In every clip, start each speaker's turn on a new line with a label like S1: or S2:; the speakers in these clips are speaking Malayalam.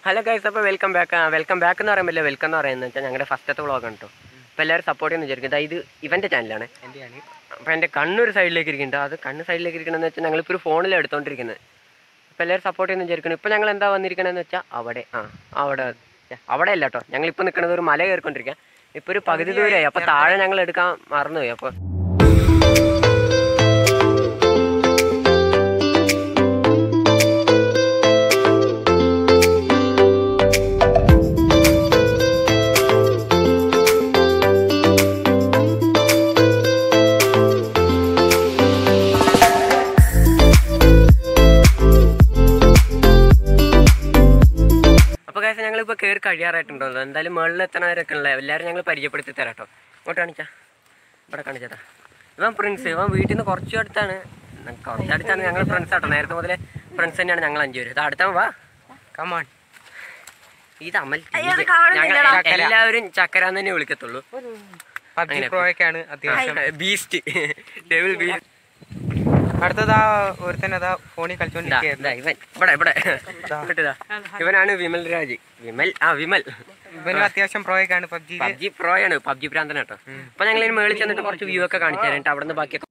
S1: ഹലോ ഗൈസ് അപ്പോൾ വെൽക്കം ബാക്ക് വെൽക്കം ബാക്ക് എന്ന് പറയുമ്പോൾ വെൽക്കം എന്ന് പറയുന്നത് വെച്ചാൽ ഞങ്ങളുടെ ഫസ്റ്റത്തെ വ്ളോഗ് ആണ് കേട്ടോ അപ്പോൾ എല്ലാവരും സപ്പോർട്ട് ചെയ്യുന്ന വിചാരിക്കും ഇതാ ഇത് ഇവൻ്റെ ചാനലാണ്
S2: എന്റെയാണ്
S1: അപ്പോൾ എൻ്റെ കണ്ണൊരു സൈഡിലേക്ക് ഇരിക്കുന്നുണ്ട് അത് കണ്ണ് സൈഡിലേക്ക് ഇരിക്കണമെന്ന് വെച്ചാൽ ഞങ്ങളിപ്പോൾ ഒരു ഫോണിൽ എടുത്തോണ്ടിരിക്കുന്നത് അപ്പോൾ എല്ലാവരും സപ്പോർട്ട് ചെയ്യുന്ന വിചാരിക്കണം ഇപ്പോൾ ഞങ്ങൾ എന്താ വന്നിരിക്കണമെന്ന് വെച്ചാൽ അവിടെ ആ അവിടെ ഛെ, അവിടെ അല്ല കേട്ടോ ഞങ്ങളിപ്പോൾ നിൽക്കുന്നത് ഒരു മല കയറിക്കൊണ്ടിരിക്കുക ഇപ്പോൾ ഒരു പകുതി ദൂരമായി അപ്പോൾ താഴെ ഞങ്ങൾ എടുക്കാൻ മറന്നുപോയി അപ്പോൾ അപ്പോൾ കാശ് ഞങ്ങളിപ്പോൾ കയറി കഴിയാറായിട്ടുണ്ടോ എന്തായാലും മുകളിൽ എത്തണവരൊക്കെ ഉള്ള എല്ലാവരും ഞങ്ങൾ പരിചയപ്പെടുത്തി തരാം കേട്ടോ ഇങ്ങോട്ട് കാണിച്ചാ ഇവിടെ കാണിച്ചതാ ഇവൻ പ്രിൻസ് ഇവൻ വീട്ടിൽ നിന്ന് കുറച്ചു അടുത്താണ് കുറച്ചടുത്താണ് ഞങ്ങൾ ഫ്രണ്ട്സ് ആട്ടോ നേരത്തെ മുതലേ ഫ്രണ്ട്സ് തന്നെയാണ് ഞങ്ങൾ അഞ്ചു പേര് ഇത് അടുത്ത വാ
S2: കമാൺ
S1: ഇത് അമൽ ഞങ്ങൾ എല്ലാവരും ചക്കരാന്ന് തന്നെ വിളിക്കത്തുള്ളൂ
S2: പബ്ജി
S1: അങ്ങനെ.
S2: പ്രോയൊക്കെയാണ് അത്യാവശ്യം
S1: ബീസ്റ്റ് ഡെവിൾ ബീസ്റ്റ്
S2: അടുത്തതാ ഒരുത്തൻ അതാ ഫോണിൽ കളിച്ചോണ്ടിരിക്കുകയായിരുന്നു
S1: ഇവൻ ഇവിടെ ഇവിടെ ഇങ്ങോട്ട് ഇതാ. ഇവനാണ് വിമൽ രാജ് വിമൽ ആ വിമൽ
S2: ഇവനും അത്യാവശ്യം പ്രോയൊക്കെയാണ് പബ്ജിയിൽ
S1: പബ്ജി പ്രോയാണ് പബ്ജി പ്രാന്തൻ കേട്ടോ അപ്പൊ ഞങ്ങൾ ഇതിന് മേളിൽ ചെന്നിട്ട് കുറച്ച് വ്യൂ ഒക്കെ കാണിച്ചു തരാം അവിടെ നിന്ന് ബാക്കിയൊക്കെ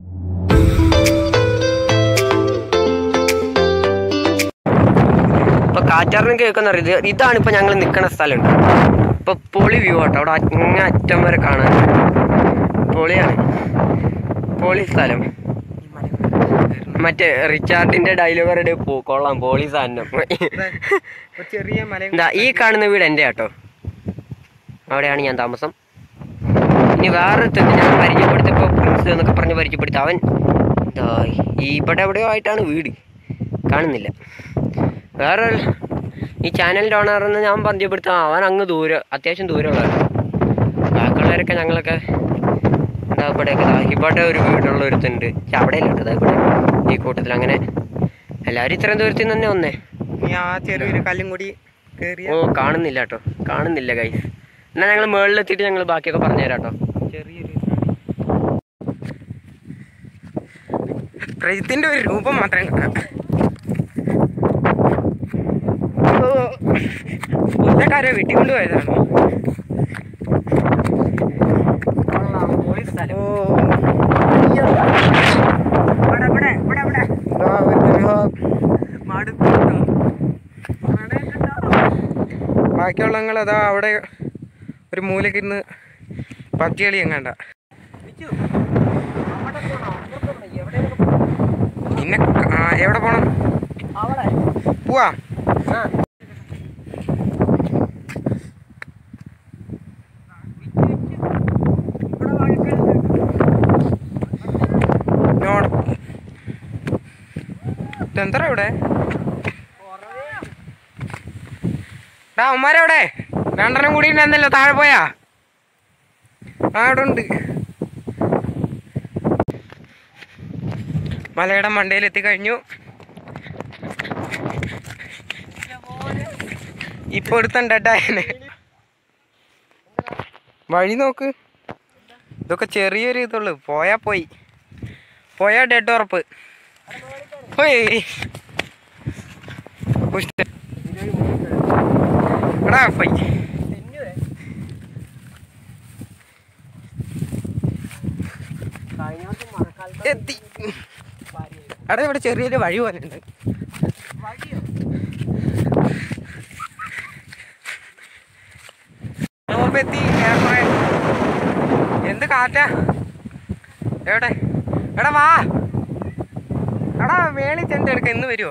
S1: ഇപ്പൊ കാറ്റാറിന് കേൾക്കുന്ന ഇത് ഇതാണ് ഇപ്പൊ ഞങ്ങൾ നിൽക്കുന്ന സ്ഥലം ഇപ്പൊ പൊളി വ്യൂ ആട്ടോ അവിടെ അങ്ങ് അറ്റം വരെ കാണാൻ പൊളിയാണ് പൊളി സ്ഥലം മറ്റേ റിച്ചാർഡിന്റെ ഡയലോഗറുടെ പോ കൊള്ളാം പൊളി സാധനം
S2: ഒരു ചെറിയ മലയും
S1: എന്താ ഈ കാണുന്ന വീട് എൻ്റെ കേട്ടോ അവിടെയാണ് ഞാൻ താമസം ഇനി വേറെ ഞാൻ പരിചയപ്പെടുത്തിയപ്പോൾ പ്രിൻസ് എന്നൊക്കെ പറഞ്ഞ് പരിചയപ്പെടുത്തി അവൻ എന്താ ഇവിടെ എവിടെയോ ആയിട്ടാണ് വീട് കാണുന്നില്ല വേറെ ഒരു- ഈ ചാനലിൻ്റെ ഓണറെന്ന് ഞാൻ പരിചയപ്പെടുത്താം അവൻ അങ്ങ് ദൂരം അത്യാവശ്യം ദൂരമുള്ളതാണ് ബാക്കിയുള്ളവരൊക്കെ ഞങ്ങളൊക്കെ എന്താ ഇവിടെയൊക്കെ ദാ ഇവിടെ ഒരു വീടുള്ള ഒരുത്തുണ്ട് പക്ഷെ അവിടെ ഇല്ല കേട്ടോ ദാ ഇവിടെ ഈ കൂട്ടത്തിൽ അങ്ങനെ എല്ലാവരും ഇത്രയും ദൂരത്തിൽ നിന്ന് തന്നെ വന്നേ
S2: നീ ആ ചെറിയൊരു കല്ലും കൂടി കേറിയ
S1: ഓ കാണുന്നില്ല കേട്ടോ കാണുന്നില്ല ഗൈസ് എന്നാ ഞങ്ങൾ മുകളിലെത്തിയിട്ട് ഞങ്ങൾ ബാക്കിയൊക്കെ പറഞ്ഞുതരാം കേട്ടോ
S2: ചെറിയൊരു പ്രജിത്തിന്റെ ഒരു രൂപം മാത്രം കാണാം കൊല്ലക്കാരെ വെട്ടിക്കൊണ്ടുപോയതാണ് ഓ ഇതാ ഒരുത്തൻ ബാക്കിയുള്ളങ്ങൾ അതാ അവിടെ ഒരു മൂലക്ക് ഇരുന്ന് പബ്ജി കളി എങ്ങാണ്ട പിന്നെ ആ, എവിടെ പോണം പോവാ നോട് ഇതെന്തറ ഇവിടെ ഡാ ഉമ്മാരെവിടെ രണ്ടെണ്ണം കൂടി ഉണ്ടെന്നല്ലോ താഴെ പോയാ ആ അവിടെ ഉണ്ട് മലയുടെ മണ്ടയിൽ എത്തിക്കഴിഞ്ഞു ഇപ്പൊ എടുത്തണ്ട ഡായനെ വഴി നോക്ക് ഇതൊക്കെ ചെറിയൊരു ഇതുള്ളു പോയാ പോയി പോയാ ഡെഡ് ഉറപ്പ് ഹോയ് പുഷ്ട്. എടാ പോയി എത്തി അവിടെ ഇവിടെ ചെറിയൊരു വഴി പോലെ ഉണ്ട് എത്തി ഏറെക്കുറെ എന്ത് കാറ്റാ എവിടെ എടാ വാ എടാ വേളി ചെണ്ട് എടുക്ക ഇന്ന് വരുമോ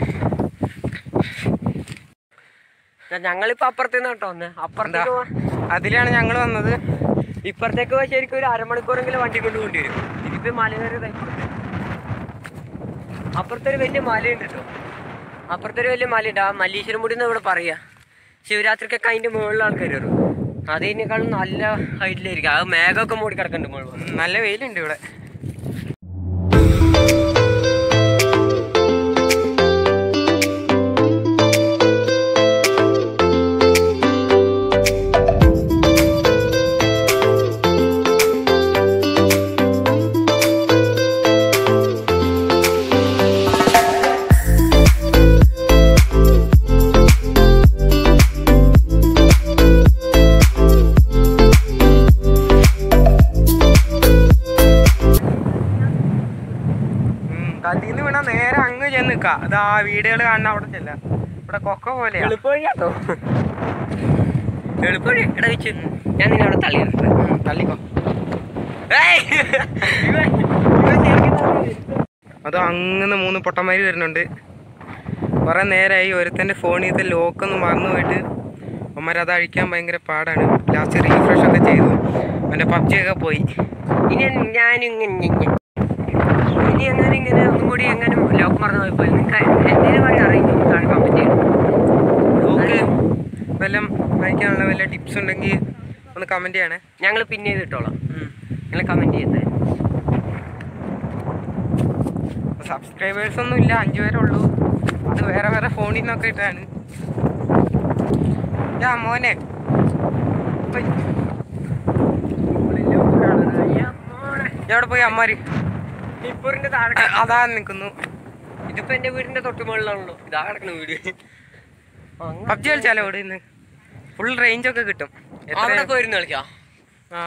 S1: ഞങ്ങളിപ്പോ അപ്പുറത്ത് നിന്ന് കേട്ടോ വന്നേ അപ്പുറത്തേക്ക് പോവാൻ
S2: അതിലാണ് ഞങ്ങൾ വന്നത്
S1: ഇപ്പുറത്തേക്ക് പോവാൻ ശരിക്കും ഒരു അരമണിക്കൂറെങ്കിലും വണ്ടി കൊണ്ട് കൊണ്ടുവരും ഇതിപ്പോ മല കയറിയത് അപ്പുറത്തൊരു വലിയ മലയുണ്ട് കേട്ടോ അപ്പുറത്തൊരു വലിയ മലയുണ്ട് ആ മല്ലീശ്വരം മുടി എന്ന് ഇവിടെ പറയാ ശിവരാത്രിക്കൊക്കെ അതിന്റെ മുകളിൽ ആൾക്കാർ കയറും അതിനേക്കാളും നല്ല ഹൈറ്റിലായിരിക്കും ആ മേഘമൊക്കെ മൂടി കിടക്കുന്നുണ്ട് മുകളിൽ
S2: ഉം, നല്ല വെയിലുണ്ട് ഇവിടെ നിൽക്കാം അത് ആ വീടുകൾ കാണുന്ന അവിടെ ചെല്ല ഇവിടെ കൊക്ക പോലെയാ
S1: എളുപ്പവഴിയാട്ടോ എളുപ്പവഴി എടാ വെച്ച് ഞാൻ നിന്നെ അവിടെ തള്ളി
S2: ഉം, തള്ളിക്കോ അത് അങ്ങനെ മൂന്ന് പൊട്ടന്മാര് വരുന്നുണ്ട് കുറെ നേരമായി ഒരുത്തൻ്റെ ഫോണിൽ ഇത് ലോക്കൊന്ന് മറന്നു പോയിട്ട് അവന്മാർ അത് അഴിക്കാൻ ഭയങ്കര പാടാണ് ലാസ്റ്റ് റീഫ്രഷ് ഒക്കെ ചെയ്തു അവൻ്റെ പബ്ജി ഒക്കെ പോയി
S1: ഇനി ഞാനിങ്ങനെ ഇനി എങ്ങനെ ഇങ്ങനെ ഒന്നും കൂടി എങ്ങനെ ലോക്ക് മറന്നു പോയപ്പോൾ നിങ്ങൾക്ക് എന്തെങ്കിലും വഴി അറിയിക്കും താഴെ കമൻറ്റ് ചെയ്യണം
S2: ലോക്ക് വല്ലതും അഴിക്കാനുള്ള വല്ല ടിപ്സ് ഉണ്ടെങ്കിൽ ഒന്ന് കമൻറ്റ് ചെയ്യണേ
S1: ഞങ്ങൾ പിന്നെ ചെയ്തിട്ടോളാം നിങ്ങൾ കമൻറ്റ് ചെയ്തേ
S2: സബ്സ്ക്രൈബേഴ്സ് ഒന്നും ഇല്ല അഞ്ചു പേരേ ഉള്ളൂ അത് വേറെ വേറെ ഫോണിൽ നിന്നൊക്കെ ഇട്ടാണ് യാ മോനെ ഉയ്. എവിടെ പോയി അമ്മാര്
S1: ഇപ്പൊറിന്റെ താഴെ
S2: അ- അതാ നിൽക്കുന്നു
S1: ഇതിപ്പോ എന്റെ വീടിന്റെ തൊട്ട് മുകളിലാണല്ലോ ഇതാ കിടക്കുന്ന വീട്
S2: പബ്ജി കളിച്ചാലോ ഇവിടെ നിന്ന് ഫുൾ റേഞ്ച് ഒക്കെ കിട്ടും എത്ര-
S1: അവിടെ പോയിരുന്നു കളിക്കാം
S2: ആ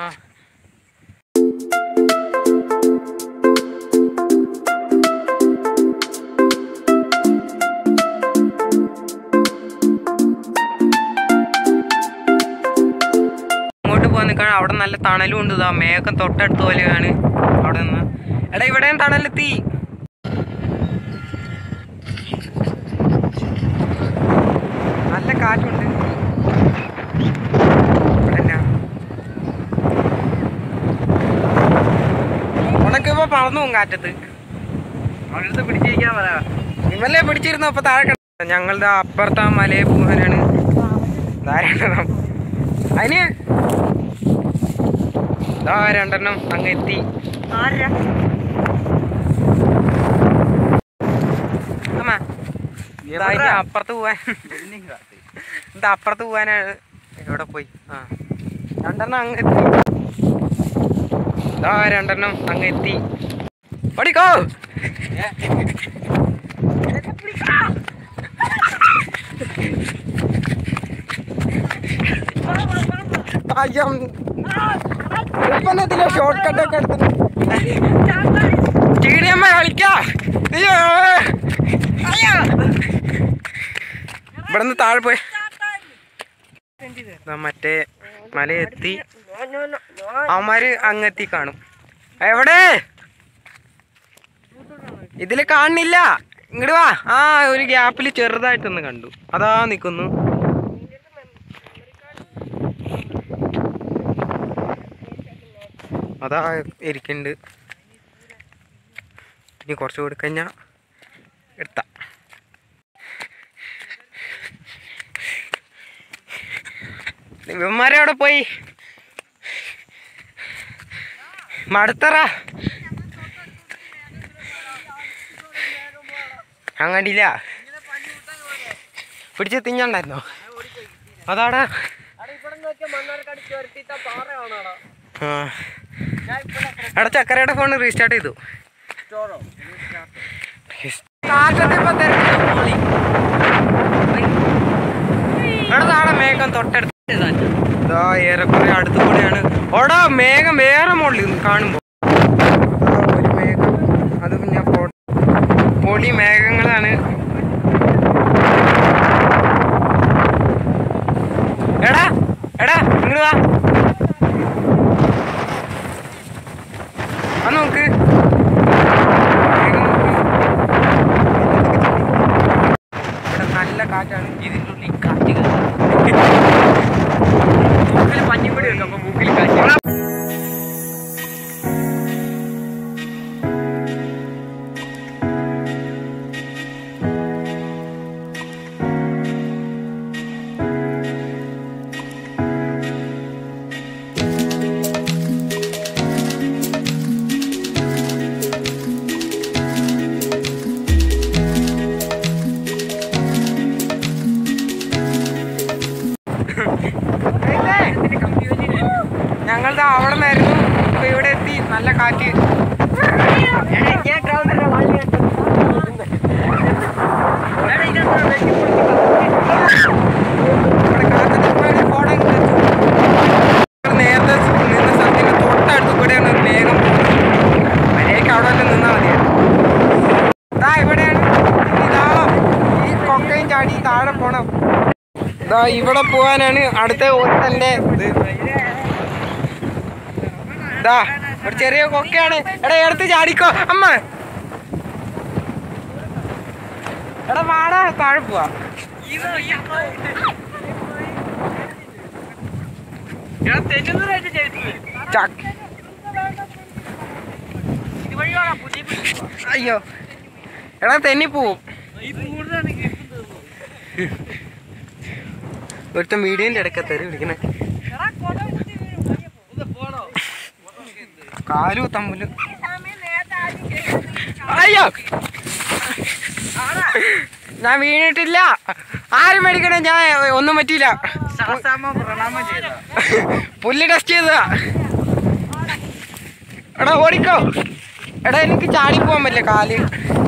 S2: അങ്ങോട്ട് പോകാൻ നിൽക്കണം അവിടെ നല്ല തണലും ഉണ്ട് ഇതാ മേഘം തൊട്ടടുത്ത പോലെയാണ് അവിടെ നിന്ന് എടാ ഇവിടെയും തണലെത്തി നല്ല കാറ്റുണ്ട് ഇവിടെ എന്നാ? ഉണക്കിപ്പോ പറന്നു പോകും കാറ്റത്ത്
S1: അവിടുത്തെ പിടിച്ചിരിക്കാൻ പറയാ
S2: ഇവല്ലേ പിടിച്ചിരുന്നു അപ്പൊ താഴെ കിട- ഞങ്ങളുടെ അപ്പുറത്തെ ആ മലയെ പോകാനാണ് ധാരാളം അതിന് ഇതാ രണ്ടെണ്ണം അങ്ങ് എത്തി അമ്മ ഇതാ ഇനി അപ്പുറത്ത് പോവാൻ ഇത് അപ്പുറത്ത് പോവാനാണ് എവിടെ പോയി ആ രണ്ടെണ്ണം അങ്ങ് എത്തി ഇതാ രണ്ടെണ്ണം അങ്ങ് എത്തി ഓടിക്കോ അയ്യം ഇപ്പന്നതിലെ ഷോർട്ട് കട്ട് ഒക്കെ എടുത്തിട്ട് സ്റ്റേഡിയമ്മ കളിക്കാ അയ്യോ അയ്യോ ഇവിടുന്ന് താഴെ പോയി ദാ മറ്റേ മല എത്തി അവന്മാര് അങ്ങെത്തി കാണും എവിടെ ഇതില് കാണുന്നില്ല ഇങ്ങോട്ട് വാ ആ ഒരു ഗ്യാപ്പിൽ ചെറുതായിട്ടൊന്ന് കണ്ടു അതാ നിക്കുന്നു അതാ ഇരിക്കുന്നുണ്ട് ഇനി കുറച്ച് കൂടി കഴിഞ്ഞാ എടുത്ത ഇവന്മാരെ അവിടെ പോയി മടുത്തറ ഞാൻ കണ്ടില്ല പിടിച്ച് തിഞ്ഞണ്ടായിരുന്നോ അതാടാ ആ എടാ ചക്കരയുടെ ഫോൺ റീസ്റ്റാർട്ട് ചെയ്തു കാറ്റത്തെ ഇപ്പൊ തിരക്കില്ല, പൊളി. എടാ താഴെ മേഘം തൊട്ടടുത്ത് ഇതാ ഏറെക്കുറെ അടുത്ത് കൂടെയാണ് ഓടാ മേഘം വേറെ മുകളിൽ കാണുമ്പോ ദാ ഒരു മേഘം അത് പിന്നെ പോ- പൊളി മേഘങ്ങളാണ് എടാ എടാ ഇങ്ങോട്ട് വാ ആ നോക്ക് മേഘം നോക്ക്. ഇവിടെ നല്ല കാറ്റാണ്
S1: ഇതിൻ്റെ ഉള്ളിൽ കാറ്റ് മൂക്കിൽ പഞ്ഞിപ്പൊടി വെക്കും അപ്പൊ മൂക്കിൽ കാറ്റ്
S2: ഞങ്ങളുടെ അവിടെ നിന്നായിരുന്നു ഇപ്പൊ ഇവിടെ എത്തി നല്ല കാറ്റ്
S1: ഞാൻ ട്രൗസറിന്റെ വള്ളി
S2: ഇവിടെ കാറ്റത്ത് പോയി ഫോട്ടോ ഒക്കെ എടുത്തു. ഇവിടെ നേരത്തെ നിന്ന സ്ഥലത്തിന്റെ തൊട്ടടുത്ത് കൂടെയാണ് ഒരു മേഘം പോകുന്നത് മര്യാദയ്ക്ക് അവിടെ വല്ല നിന്നാ മതിയായിരുന്നു ദാ ഇവിടെയാണ് ഇതാ ഇവിടെ പോവാനാണ് അടുത്ത ഓട്ടന്റെ ഇത് ഇതാ ഒരു ചെറിയ കൊക്കയാണ് എടാ എടുത്ത് ചാടിക്കോ അമ്മ എടാ വാടാ താഴെ പോവാ ചക്ക്. അയ്യോ എടാ തെന്നി പോവും ഒരുത്തൻ വീഡിയോന്റെ ഇടയ്ക്ക് തെറി പിടിക്കണേ കാലു തമ്മില് അയ്യോ ഞാൻ വീണിട്ടില്ല ആരും മേടിക്കണേ ഞാൻ ഒന്നും പറ്റിയില്ല പുല്ല് ടെസ്റ്റ് ചെയ്തതാ എടാ ഓടിക്കോ എടാ എനിക്ക് ചാടി പോവാൻ പറ്റില്ല കാല്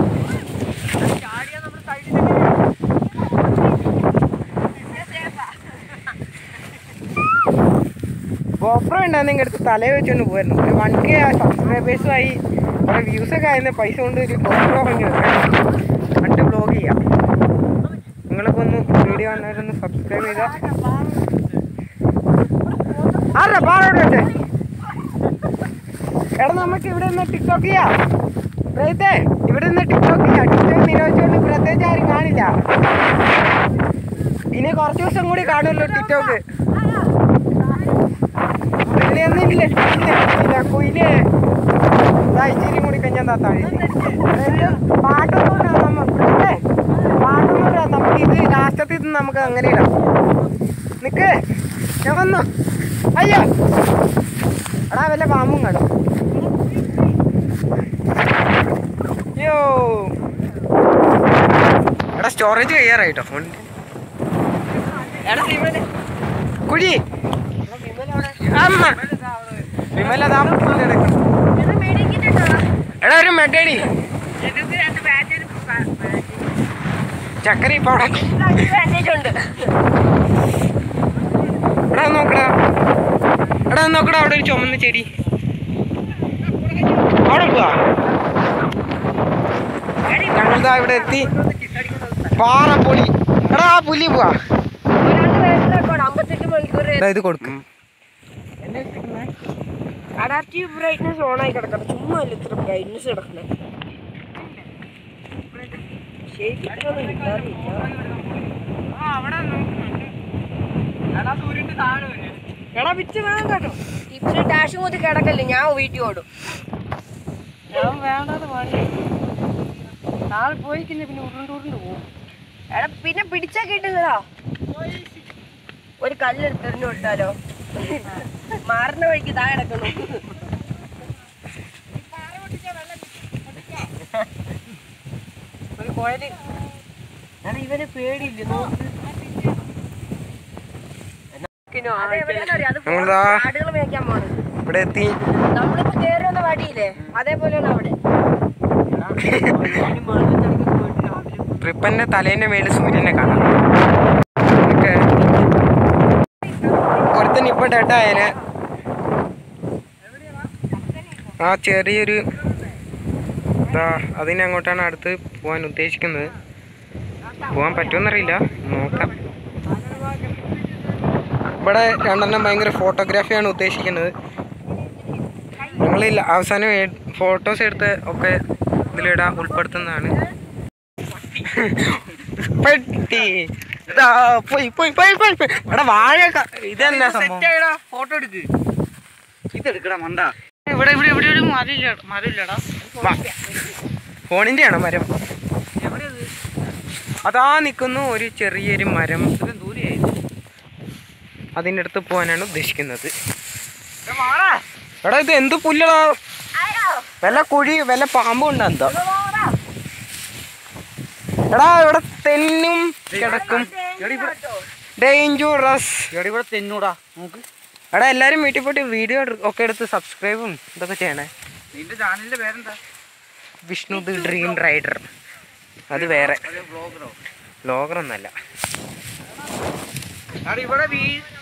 S2: ഗോപ്രോ ഉണ്ടായിരുന്നെങ്കിൽ എടുത്ത് തലയിൽ വെച്ചുകൊണ്ട് പോയിരുന്നു ഒരു വൺ കെ സബ്സ്ക്രൈബേഴ്സും ആയി കുറെ വ്യൂസ് ഒക്കെ ആയിരുന്നു പൈസ കൊണ്ട് ഒരു ഗോപ്രോ വാങ്ങി വെക്കാം കണ്ട് ബ്ലോഗ് ചെയ്യാം നിങ്ങളൊക്കെ ഒന്ന് വീഡിയോ കാണുന്നവരൊന്ന് സബ്സ്ക്രൈബ് ചെയ്താൽ ആരുടെ പാടോട് വെച്ചേ എടാ നമുക്ക് ഇവിടെ നിന്ന് ടിക്ടോക്ക് ചെയ്യാം പ്രേതേ ഇവിടെ നിന്ന് ടിക്ടോക്ക് ചെയ്യാം ടിക്ടോക്ക് നിരോധിച്ചുകൊണ്ട് പ്രത്യേകിച്ച് ആരും കാണില്ല ഇനി കുറച്ച് ദിവസം കൂടി കാണുമല്ലോ ടിക്ടോക്ക് ഇതിലൊന്നും ഇല്ല ഇല്ല ഇല്ല കുയില് ദാ ഇച്ചിരി കൂടി കഴിഞ്ഞാൽ താ താഴെ എന്നിട്ട് പാട്ടൊന്നും ഇടാം നമുക്ക് പാട്ടൊന്നും ഇടാം നമുക്ക് ഇത് ലാസ്റ്റത്തിൽ ഇത് നമുക്ക് അങ്ങനെ ഇടാം നിക്ക് ഞാൻ വന്നു അയ്യോ എടാ വല്ല പാമ്പും കാണും അയ്യോ എടാ സ്റ്റോറേജ് കഴിയാറായിട്ടോ ഫോണിൽ കുഴി അമ്മ വിമല ദാ പുല്ല് കിടക്കുന്നു. എടാ ഒരു മെഡടി ചക്കര ഇപ്പൊ അവിടെ എടാ ഒന്ന് നോക്കടാ എടാ ഒന്ന് നോക്കടാ അവിടെ ഒരു ചുമന്ന ചെടി അവിടെ പോവാ ഞങ്ങളിതാ ഇവിടെ എത്തി പാറ പൊളി എടാ ആ പുല്ലി പോവാ
S3: അമ്പത്തെട്ട് മണിക്കൂർ
S2: ദാ ഇത് കൊടുക്കും
S3: അഡാപ്റ്റീവ് ബ്രൈറ്റ്നസ് ഓൺ ആയി കിടക്കണം ചുമ്മാ അല്ല ഇത്ര ബ്രൈറ്റ്നസ് കിടക്കണേ ശരിക്കും കിട്ടാറില്ല എടാ പിച്ച് വേണം കേട്ടോ ടിപ്സിന് ഡാഷ് കൂത്തി കിടക്കല്ലേ ഞാൻ വീട്ടിൽ ഓടും ഞാൻ വേണ്ടാതെ പണി നാളെ പോയി പിന്നെ പിന്നെ ഉരുണ്ട് ഉരുണ്ട് പോകും എടാ പിന്നെ പിടിച്ചാ കിട്ടുന്നതാ ഒരു കല്ലെടുത്തെറിഞ്ഞു വിട്ടാലോ മാറുന്ന വഴിക്ക് താ കിടക്കണം ഒരു കോയല് എടാ ഇവന് പേടിയില്ല നോക്ക്
S2: ഞങ്ങളിതാ
S3: ആടുകൾ മേയ്ക്കാൻ പോണത്
S2: ഇവിടെ എത്തി
S3: നമ്മളിപ്പോ കേറി വന്ന വടിയില്ലേ അതേപോലെയാണ് അവിടെ
S2: ട്രിപ്പന്റെ തലേന്റെ മേളിൽ സൂര്യനെ കാണാം ഒക്കെ ഒരുത്തൻ ഇപ്പൊ ഡെഡായനെ ആ ചെറിയൊരു ഇതാ അതിനെ അങ്ങോട്ടാണ് അടുത്ത് പോകാൻ ഉദ്ദേശിക്കുന്നത് പോകാൻ പറ്റുമെന്നറിയില്ല നോക്കാം ഇവിടെ രണ്ടെണ്ണം ഭയങ്കര ഫോട്ടോഗ്രാഫിയാണ് ഉദ്ദേശിക്കുന്നത് ഞങ്ങൾ അവസാനം ഫോട്ടോസ് എടുത്ത് ഒക്കെ ഇതിലിടാൻ ഉൾപ്പെടുത്തുന്നതാണ് പെട്ടി ഇതാ പോയി പോയി പോയി പോയി പോയി. എടാ വാഴ ഇതല്ല സംഭവം
S4: ഫോട്ടോ എടുക്ക് ഇതെടുക്കടാ മണ്ട ഇവിടെ ഇവിടെ ഇവിടെ ഒരു മരമില്ല മരമില്ലടാ
S2: ഫോണിന്റെ ആണോ മരം അതാ നിൽക്കുന്നു ഒരു ചെറിയൊരു മരം
S4: ഇത്രയും ദൂരെയായി
S2: അതിൻ്റെ അടുത്ത് പോകാനാണ് ഉദ്ദേശിക്കുന്നത് എടാ ഇത് എന്ത് പുല്ലടാ വല്ല കുഴി വല്ല പാമ്പും ഉണ്ടോ എന്തോ എടാ ഇവിടെ തെന്നും കിടക്കും ഡേഞ്ചറസ്
S4: ഇവിടെ ഇവിടെ തെന്നൂടാ നോക്ക്
S2: എടാ എല്ലാരും വീട്ടിൽ പോയിട്ട് വീഡിയോ ഒക്കെ എടുത്ത് സബ്സ്ക്രൈബും ഇതൊക്കെ ചെയ്യണേ
S4: നിന്റെ ചാനലിന്റെ പേരെന്താ
S2: വിഷ്ണു ദി ഡ്രീം റൈഡർ അത് വേറെ
S4: ഒരു ബ്ലോഗറോ
S2: ലോഗർ ഒന്നല്ല
S4: അവിടെ ഇവിടെ വീ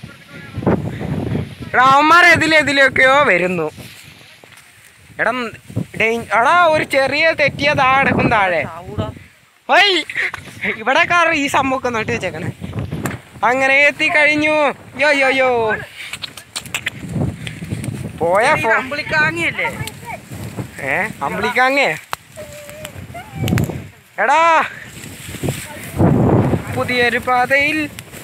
S2: എടാ അവന്മാർ എതിലെതിലൊക്കെയോ വരുന്നു എടാ ഡേ- എടാ ഒരു ചെറിയ തെറ്റിയ താ കിടക്കും താഴെ
S4: ചാവൂടാ
S2: ഹൈ ഇവിടെ കാർ ഈ സംഭവമൊക്കെ നട്ട് വെച്ചേക്കണേ അങ്ങനെ എത്തിക്കഴിഞ്ഞു യോ യോ യോ പോയ ഫോ
S4: അമ്പിളിക്കാങ്ങിയല്ലേ
S2: ഏ അമ്പിളിക്കാങ്ങേ എടാ പുതിയൊരു പാതയിൽ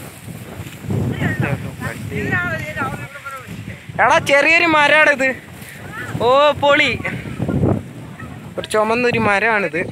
S2: എടാ ചെറിയൊരു മരമാണിത് ഓ പൊളി ഒരു ചുമന്നൊരു മരമാണിത്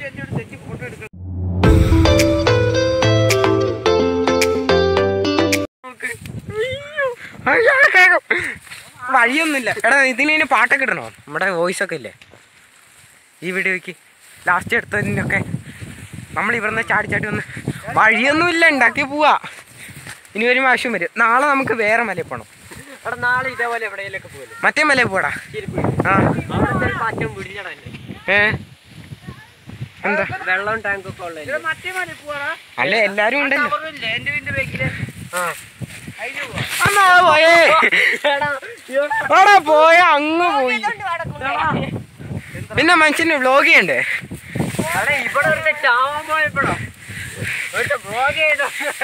S2: അയ്യോ, വേഗം. വഴിയൊന്നുമില്ല എടാ ഇതിന് പാട്ടൊക്കെ ഇടണോ നമ്മുടെ വോയിസ് ഒക്കെ ഇല്ലേ ഈ വീഡിയോയ്ക്ക് ലാസ്റ്റ് എടുത്തതിനൊക്കെ നമ്മൾ ഇവിടുന്ന് ചാടി ചാടി വന്ന് വഴിയൊന്നുമില്ല ഉണ്ടാക്കി പോവാ ഇനി ഒരു ആവശ്യം വരും നാളെ നമുക്ക് വേറെ മലയിൽ പോകണം
S1: അവിടെ നാളെ ഇതേപോലെ എവിടെയെങ്കിലൊക്കെ പോലെ
S2: മറ്റേ മലയിൽ പോടാ ആ
S1: അവിടെ പാറ്റം പിടിച്ചടാ
S2: ഏ എന്താ
S1: വെള്ളം ടാങ്കൊക്കെ ഉള്ളത്
S4: മറ്റേ മല പോവാടാ
S2: അല്ല എല്ലാരും ഉണ്ടല്ലോ
S4: ടവറില്ലേ എന്റെ വീടിന്റെ ബാക്കില്
S2: ആ
S4: അതിന് പോവാ
S2: അമ്മ പോയേ അവിടെ പോയ അങ്ങ് പോയി പിന്നെ മനുഷ്യന് വ്ലോഗ് ചെയ്യണ്ടേ
S1: അവിടെ ഇവിടെ ഒരു ചാവാൻ പോയപ്പോഴോ ഒരു ബ്ലോഗ് ചെയ്തോ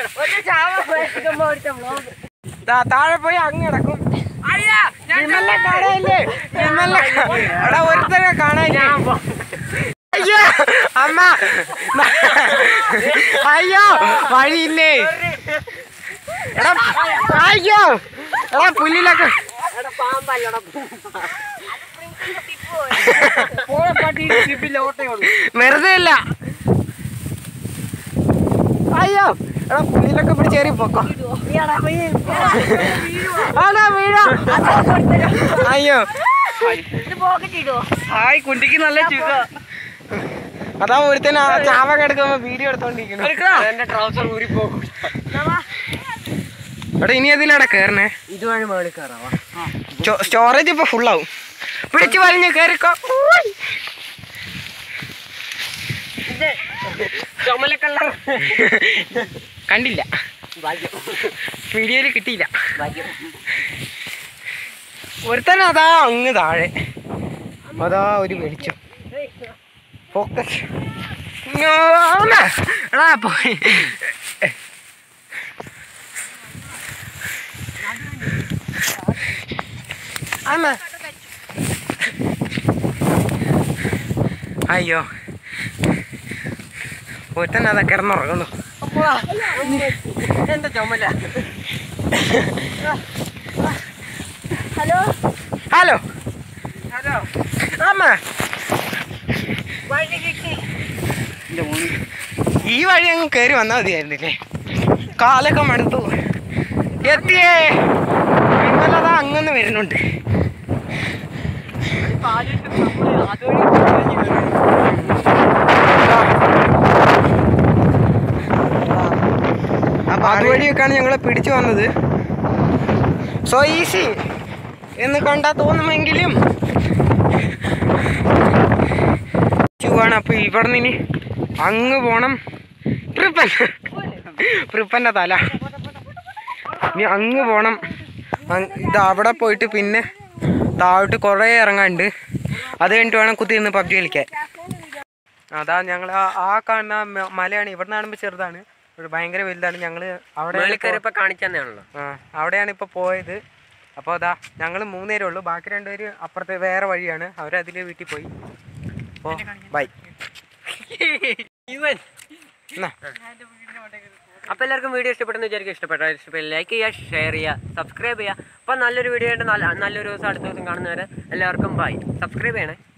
S2: ദാ താഴെ പോയി അങ്ങ് കിടക്കും വിമലിനെ കാണാനില്ലേ വിമലിനെ കാ- എടാ ഒരുത്തരെ കാണാനില്ലേ അയ്യോ അമ്മ അയ്യോ വഴിയില്ലേ എടാ അയ്യോ എടാ പുല്ലിലൊക്കെ വെറുതെ അല്ല അയ്യോ എടാ പുല്ലിലൊക്കെ പിടിച്ചേറി പൊക്കോ ആടാ വീഴാ അയ്യോ
S4: ഹായ് കുണ്ടിക്ക് നല്ല ചുക
S2: അതാ ഒരുത്തന ചാവ കിടക്കുമ്പോ വീഡിയോ എടുത്തോണ്ടിരിക്കുന്നു
S1: എന്റെ ട്രൗസർ ഊരി പോകും
S2: എടാ ഇനി അതിലടെ കേറണേ
S1: ഇതുവഴി മേളിൽ കയറാവാ
S2: സ്റ്റോറേജ് ഇപ്പൊ ഫുള്ളാവും പിടിച്ചു വലിഞ്ഞ് കേറിക്കോ ഊയ്.
S1: ചുമലക്കള്ള
S2: കണ്ടില്ല
S1: ഭാഗ്യം
S2: വീഡിയോയിൽ കിട്ടിയില്ല
S1: ഭാഗ്യം
S2: ഒരുത്തന അതാ അങ്ങ് താഴെ അതാ ഒരു വെളിച്ചം ഫോക്കസ് എടാ പോയി ആമ അയ്യോ ഒരുത്തൻ അതാ കിടന്നുറങ്ങുന്നു
S1: എന്റെ ചുമല
S3: ഹലോ
S2: ഹലോ
S4: ഹലോ
S2: ആമ
S3: വഴി കിട്ടി
S2: ഈ വഴി അങ്ങ് കയറി വന്നാൽ മതിയായിരുന്നില്ലേ കാലൊക്കെ മടുത്തു എത്തിയേ വിമലത അങ്ങനെ വരുന്നുണ്ട് അപ്പൊ അതുവഴിയൊക്കെയാണ് ഞങ്ങളെ പിടിച്ചു വന്നത് സോ ഈസി എന്ന് കണ്ടാ തോന്നുമെങ്കിലും ചുവാണ് അപ്പൊ ഇവിടെ നിന്ന് അങ്ങ് പോണം പ്രിപ്പൻ പ്രിപ്പന്റെ തല ഇനി അങ്ങ് പോണം അങ് ഇത് അവിടെ പോയിട്ട് പിന്നെ താഴോട്ട് കുറേ ഇറങ്ങാണ്ട് അത് കഴിഞ്ഞിട്ട് വേണം കുത്തി നിന്ന് പബ്ജി കളിക്കാൻ അതാ ഞങ്ങൾ ആ കാണുന്ന മ- മലയാണ് ഇവിടെ കാണുമ്പോൾ ചെറുതാണ് ഇവിടെ ഭയങ്കര വലുതാണ് ഞങ്ങൾ അവിടെ
S1: മേളിൽ കയറിയപ്പോ കാണിച്ചെന്നാണല്ലോ
S2: ആ അവിടെയാണ് ഇപ്പോൾ പോയത് അപ്പോൾ അതാ ഞങ്ങൾ മൂന്നേരേ ഉള്ളൂ ബാക്കി രണ്ടുപേര് അപ്പുറത്തെ വേറെ വഴിയാണ് അവരതിലെ വീട്ടിൽ പോയി അപ്പോൾ ബൈ
S1: ഇവൻ
S2: എന്നാ
S1: അപ്പൊ എല്ലാവർക്കും വീഡിയോ ഇഷ്ടപ്പെട്ടെന്ന് വിചാരിക്കും ഇഷ്ടപ്പെട്ട ഇഷ്ടപ്പെട്ട ലൈക്ക് ചെയ്യുക ഷെയർ ചെയ്യുക സബ്സ്ക്രൈബ് ചെയ്യുക അപ്പൊ നല്ലൊരു വീഡിയോ ആയിട്ട് നല്ല നല്ലൊരു ദിവസം അടുത്ത ദിവസം കാണുന്നവരെ എല്ലാവർക്കും ബൈ സബ്സ്ക്രൈബ് ചെയ്യണേ